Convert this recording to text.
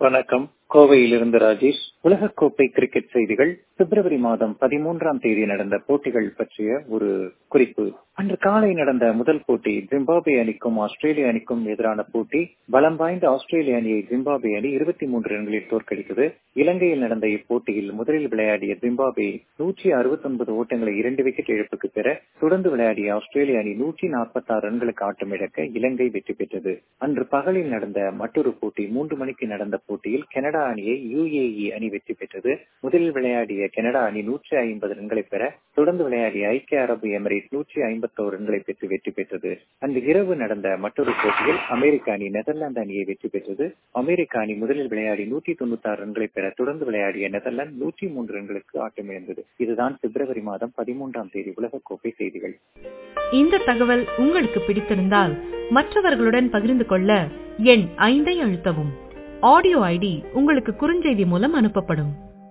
வணக்கம் கோவையிலிருந்து ராஜேஷ் உலகக்கோப்பை கிரிக்கெட் செய்திகள் பிப்ரவரி மாதம் பதிமூன்றாம் தேதி நடந்த போட்டிகள் பற்றிய ஒரு குறிப்பு அன்று காலை நடந்த முதல் போட்டி ஜிம்பாபே அணிக்கும் ஆஸ்திரேலிய அணிக்கும் எதிரான போட்டி பலம் வாய்ந்த ஆஸ்திரேலிய அணியை ஜிம்பாபே அணி இருபத்தி மூன்று ரன்களில் தோற்கடித்தது இலங்கையில் நடந்த இப்போட்டியில் முதலில் விளையாடிய ஜிம்பாபே நூற்றி அறுபத்தி ஒன்பது ஓட்டங்களை இரண்டு விக்கெட் இழப்புக்கு பெற தொடர்ந்து விளையாடிய ஆஸ்திரேலிய அணி நூற்றி நாற்பத்தி ஆறு ரன்களுக்கு ஆட்டமிழக்க இலங்கை வெற்றி பெற்றது அன்று பகலில் நடந்த மற்றொரு போட்டி மூன்று மணிக்கு நடந்த போட்டியில் கனடா அணியை யுஏஇ அணி வெற்றி பெற்றது முதலில் விளையாடிய கனடா அணி நூற்றி ஐம்பது ரன்களை பெற தொடர்ந்து விளையாடிய ஐக்கிய அரபு எமிரேட் நூற்றி ஐம்பத்தோரு ரன்களை பெற்று வெற்றி பெற்றது அன்று இரவு நடந்த மற்றொரு போட்டியில் அமெரிக்க அணி நெதர்லாந்து அணியை வெற்றி பெற்றது அமெரிக்க அணி முதலில் விளையாடி நூற்றி தொண்ணூத்தி ஆறு ரன்களை பெற தொடர்ந்து விளையாடிய நெதர்லாந்து நூற்றி மூன்று ரன்களுக்கு ஆட்டமிழந்தது இதுதான் பிப்ரவரி மாதம் பதிமூன்றாம் தேதி உலகக்கோப்பை செய்திகள் இந்த தகவல் உங்களுக்கு பிடித்திருந்தால் மற்றவர்களுடன் பகிர்ந்து கொள்ள எண் ஐந்தை அழுத்தவும் ஆடியோ ஐடி உங்களுக்கு குறுஞ்செய்தி மூலம் அனுப்பப்படும்